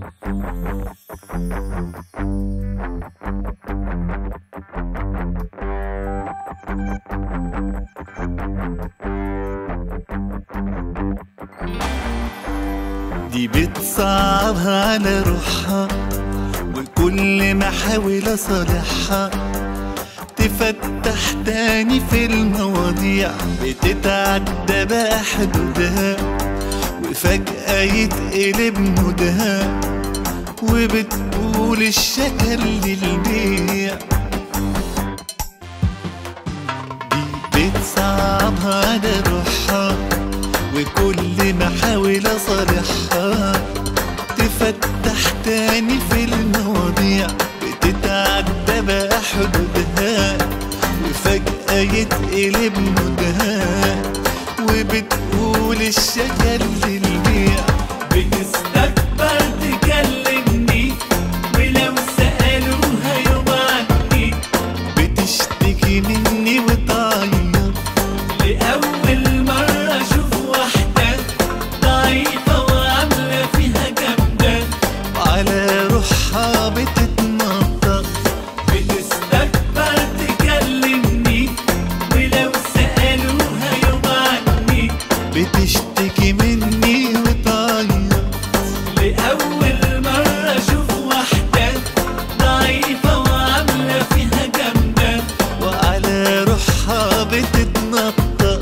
دي بتصعبها على روحها وكل ما احاول اصالحها تفتح تاني في المواضيع بتتعدى بقى حدودها وفجأة يتقلب مودها وبتقول الشكل للبيع دي بتصعبها على روحها وكل ما احاول اصالحها تفتح تاني في المواضيع بتتعدى بقى حدودها وفجأة يتقلب مودها وبتقول الشكل للبيع بتستكبر تكلمني ولو سألوها يوم عني بتشتكي مني وتعيط لأول مرة أشوف واحدة ضعيفة وعاملة فيها جامدة على روحها بتتنطط بتستكبر تكلمني ولو سألوها يوم عني بتشتكي مني وتعيط لأول مرة أشوف واحدة ضعيفة وعاملة فيها جامدة وعلى روحها بتتنطط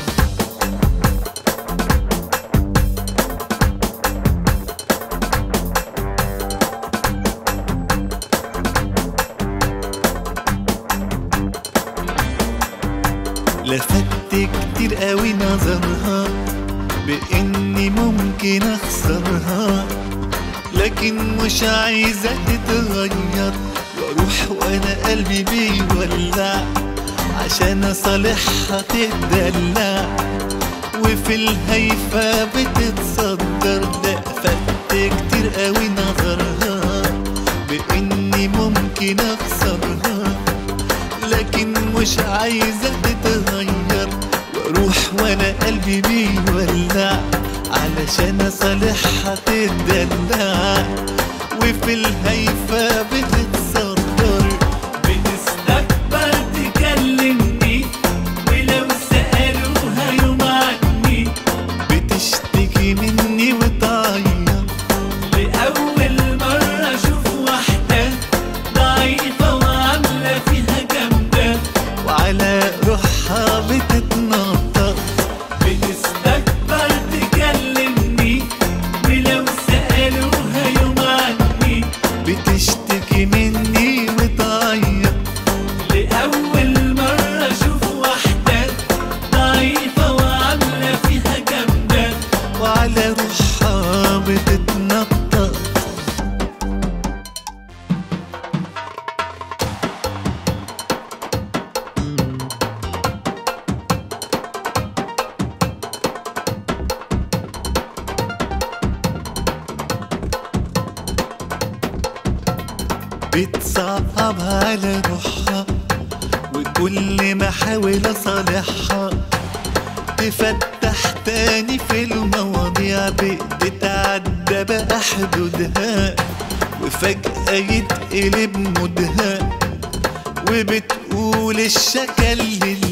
لفت كتير قوي نظرها بإني ممكن أخسرها لكن مش عايزة تتغير واروح وانا قلبي بيولع عشان اصالحها تدلع وفي الهيفا بتتصدر لفت كتير قوي نظرها بإني ممكن أخسرها لكن مش عايزة تتغير واروح وانا قلبي بيولع علشان اصالحها تدلع وفي الهيفا بتتصدر بتستكبر تكلمني ولو سألوها يوم عني بتشتكي مني وتعيط لأول مرة أشوف واحدة ضعيفة وعاملة فيها جامدة وعلى روحها بتتنطط بتستكبر تكلمني ولو سألوها يوم عني بتشتكي مني وتعيط لأول مرة أشوف واحدة ضعيفة وعاملة فيها جامدة وعلى روحها بتتنطط بتصعبها على روحها وكل ما احاول اصالحها تفتح تاني في المواضيع بتتعدى بقى حدودها وفجأة يتقلب مودها وبتقول الشكل لله